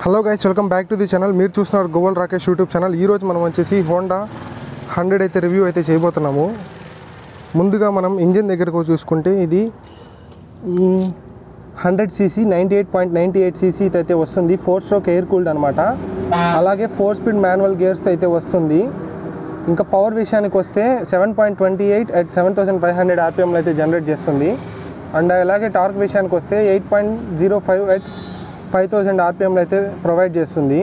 Hello guys welcome back to the channel మీరు చూస్తున్నారు గోవల్ Rakesh YouTube channel ఈ రోజు మనం వచ్చేసి హోండా హండ్రెడ్ అయితే రివ్యూ అయితే చేయబోతున్నాము ముందుగా మనం ఇంజిన్ దగ్గరకు చూసుకుంటే ఇది hundred CC ninety eight point ninety eight CC అయితే వస్తుంది ఫోర్ స్ట్రోక్ ఎయిర్ కూల్డ్ అనమాట అలాగే ఫోర్ స్పీడ్ మాన్యువల్ గేర్స్ అయితే వస్తుంది ఇంకా పవర్ విషయానికి వస్తే seven point twenty eight at seven thousand five hundred ఆర్పిఎంలో అయితే జనరేట్ చేస్తుంది అండ్ అలాగే టార్క్ విషయానికి వస్తే eight point zero five at five thousand ఆర్పిఎంలో అయితే ప్రొవైడ్ చేస్తుంది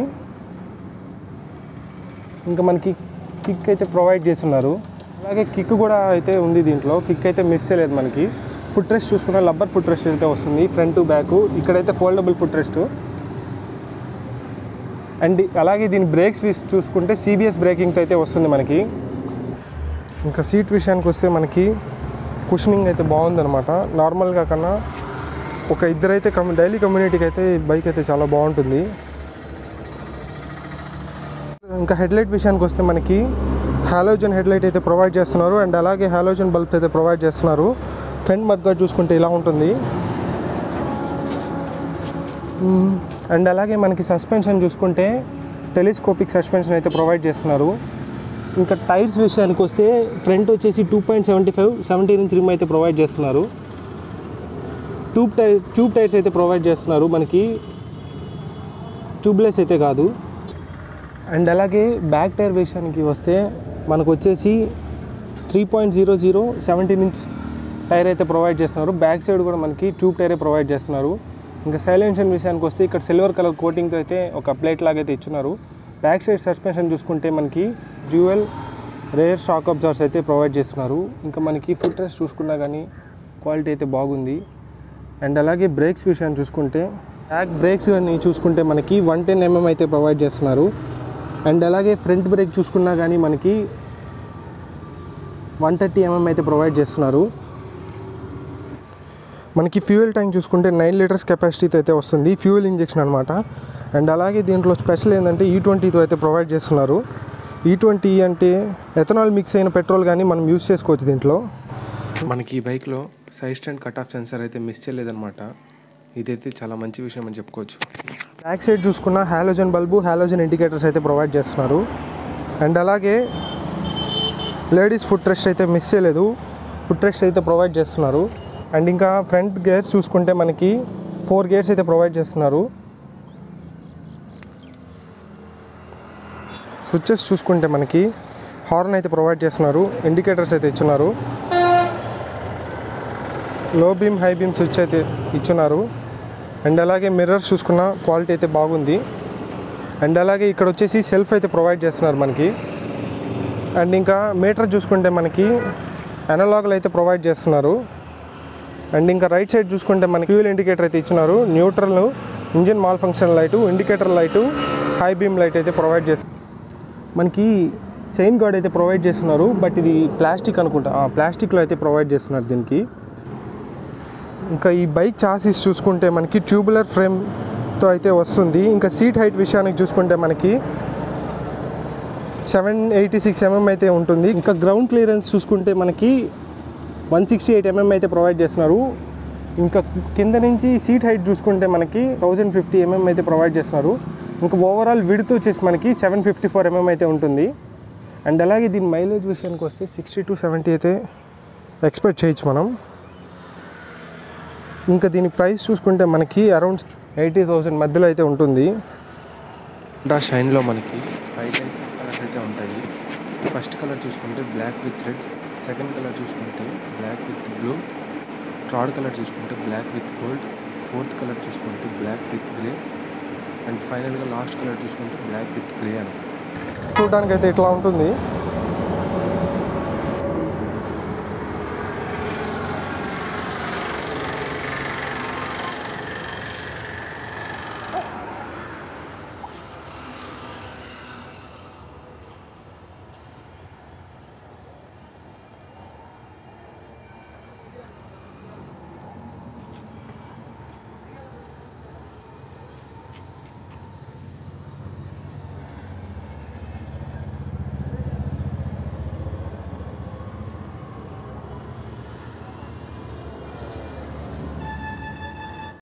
ఇంకా మనకి కిక్ అయితే ప్రొవైడ్ చేస్తున్నారు అలాగే కిక్ కూడా అయితే ఉంది దీంట్లో కిక్ అయితే మిస్ చేయలేదు మనకి ఫుట్ రెస్ట్ చూసుకుంటే లబ్బర్ ఫుట్ రెస్ట్ అయితే వస్తుంది ఫ్రంట్ టు బ్యాక్ ఇక్కడైతే ఫోల్డబుల్ ఫుట్ రెస్ట్ అండ్ అలాగే దీని బ్రేక్స్ విష్ చూసుకుంటే సిబిఎస్ బ్రేకింగ్తో అయితే వస్తుంది మనకి ఇంకా సీట్ విషయానికి వస్తే మనకి కుషనింగ్ అయితే బాగుందన్నమాట నార్మల్గా కన్నా ఒక ఇద్దరైతే కమ్యూ డైలీ కమ్యూనిటీకి అయితే ఈ బైక్ అయితే చాలా బాగుంటుంది ఇంకా హెడ్లైట్ విషయానికి వస్తే మనకి హాలోజన్ హెడ్లైట్ అయితే ప్రొవైడ్ చేస్తున్నారు అండ్ అలాగే హాలోజన్ బల్బ్స్ అయితే ప్రొవైడ్ చేస్తున్నారు ఫ్రంట్ మగ్గా చూసుకుంటే ఇలా ఉంటుంది మ్మ్. అండ్ అలాగే మనకి సస్పెన్షన్ చూసుకుంటే టెలిస్కోపిక్ సస్పెన్షన్ అయితే ప్రొవైడ్ చేస్తున్నారు ఇంకా టైర్స్ విషయానికి వస్తే ఫ్రంట్ వచ్చేసి two point seventy five seventeen inch rim అయితే ప్రొవైడ్ చేస్తున్నారు ట్యూబ్ టైర్ ట్యూబ్ టైర్స్ అయితే ప్రొవైడ్ చేస్తున్నారు మనకి ట్యూబ్లెస్ అయితే కాదు అండ్ అలాగే బ్యాక్ టైర్ విషయానికి వస్తే మనకు వచ్చేసి three point zero zero seventeen inch tyre అయితే ప్రొవైడ్ చేస్తున్నారు బ్యాక్ సైడ్ కూడా మనకి ట్యూబ్ టైరే ప్రొవైడ్ చేస్తున్నారు ఇంకా సైలెన్షన్ విషయానికి వస్తే ఇక్కడ సిల్వర్ కలర్ కోటింగ్తో అయితే ఒక ప్లేట్ లాగా అయితే ఇచ్చున్నారు బ్యాక్ సైడ్ సస్పెన్షన్ చూసుకుంటే మనకి డ్యూయల్ రేర్ షాక్ అబ్జర్వర్స్ అయితే ప్రొవైడ్ చేస్తున్నారు ఇంకా మనకి ఫుట్ రెస్ట్ చూసుకున్నా కానీ క్వాలిటీ అయితే బాగుంది అండ్ అలాగే బ్రేక్స్ విషయాన్ని చూసుకుంటే బ్యాక్ బ్రేక్స్ కానీ చూసుకుంటే మనకి వన్ టెన్ ఎంఎం అయితే ప్రొవైడ్ చేస్తున్నారు అండ్ అలాగే ఫ్రంట్ బ్రేక్ చూసుకున్నా కానీ మనకి వన్ థర్టీ ఎంఎం అయితే ప్రొవైడ్ చేస్తున్నారు మనకి ఫ్యూయల్ ట్యాంక్ చూసుకుంటే నైన్ లీటర్స్ కెపాసిటీతో అయితే వస్తుంది ఫ్యూయల్ ఇంజెక్షన్ అనమాట అండ్ అలాగే దీంట్లో స్పెషల్ ఏంటంటే ఈ ట్వంటీతో అయితే ప్రొవైడ్ చేస్తున్నారు ఈ ట్వంటీ అంటే ఎథనాల్ మిక్స్ అయిన పెట్రోల్ కానీ మనం యూస్ చేసుకోవచ్చు దీంట్లో మనకి ఈ బైక్లో side stand cut off sensor అయితే మిస్ చేయలేదన్నమాట ఇదైతే చాలా మంచి విషయం అని చెప్పుకోవచ్చు బ్యాక్ సైడ్ చూసుకున్న హాలోజన్ బల్బు హాలోజన్ ఇండికేటర్స్ అయితే ప్రొవైడ్ చేస్తున్నారు అండ్ అలాగే లేడీస్ ఫుట్ రెస్ట్ అయితే మిస్ చేయలేదు ఫుట్ రెస్ట్ అయితే ప్రొవైడ్ చేస్తున్నారు అండ్ ఇంకా ఫ్రంట్ గేర్స్ చూసుకుంటే మనకి ఫోర్ గేర్స్ అయితే ప్రొవైడ్ చేస్తున్నారు స్విచ్చెస్ చూసుకుంటే మనకి హార్న్ అయితే ప్రొవైడ్ చేస్తున్నారు ఇండికేటర్స్ అయితే ఇచ్చున్నారు లో బీమ్ హై బీమ్ స్విచ్ అయితే ఇచ్చున్నారు అండ్ అలాగే మిర్రర్స్ చూసుకున్న క్వాలిటీ అయితే బాగుంది అండ్ అలాగే ఇక్కడ వచ్చేసి సెల్ఫ్ అయితే ప్రొవైడ్ చేస్తున్నారు మనకి అండ్ ఇంకా మీటర్ చూసుకుంటే మనకి అనలాగ్లు అయితే ప్రొవైడ్ చేస్తున్నారు అండ్ ఇంకా రైట్ సైడ్ చూసుకుంటే మనకి ఫ్యూల్ ఇండికేటర్ అయితే ఇచ్చినారు neutral engine malfunction light indicator light high beam light అయితే ప్రొవైడ్ చేస్తున్నారు మనకి చైన్ గార్డ్ అయితే ప్రొవైడ్ చేస్తున్నారు బట్ ఇది ప్లాస్టిక్ అనుకుంటా ప్లాస్టిక్లో అయితే ప్రొవైడ్ చేస్తున్నారు దీనికి ఇంకా ఈ బైక్ చాసిస్ చూసుకుంటే మనకి ట్యూబులర్ ఫ్రేమ్తో అయితే వస్తుంది ఇంకా సీట్ హైట్ విషయానికి చూసుకుంటే మనకి సెవెన్ ఎయిటీ సిక్స్ ఎంఎం అయితే ఉంటుంది ఇంకా గ్రౌండ్ క్లియరెన్స్ చూసుకుంటే మనకి వన్ సిక్స్టీ ఎయిట్ ఎంఎం అయితే ప్రొవైడ్ చేస్తున్నారు ఇంకా కింద నుంచి సీట్ హైట్ చూసుకుంటే మనకి థౌజండ్ ఫిఫ్టీ ఎంఎం అయితే ప్రొవైడ్ చేస్తున్నారు ఇంకా ఓవరాల్ విడ్త్ వచ్చేసి మనకి సెవెన్ ఫిఫ్టీ ఫోర్ ఎంఎం అయితే ఉంటుంది అండ్ అలాగే దీని మైలేజ్ విషయానికి వస్తే సిక్స్టీ టు సెవెంటీ అయితే ఎక్స్పెక్ట్ చేయొచ్చు మనం ఇంకా దీని ప్రైస్ చూసుకుంటే మనకి అరౌండ్ ఎయిటీ థౌసండ్ మధ్యలో అయితే ఉంటుంది హోండా షైన్లో మనకి ఫైవ్ టైప్స్ ఆఫ్ కలర్స్ అయితే ఉంటాయి ఫస్ట్ కలర్ చూసుకుంటే black with red second colour చూసుకుంటే black with blue third colour చూసుకుంటే black with gold fourth colour చూసుకుంటే బ్లాక్ విత్ గ్రే అండ్ ఫైనల్గా లాస్ట్ కలర్ చూసుకుంటే బ్లాక్ విత్ గ్రే అని చూడడానికి అయితే ఇట్లా ఉంటుంది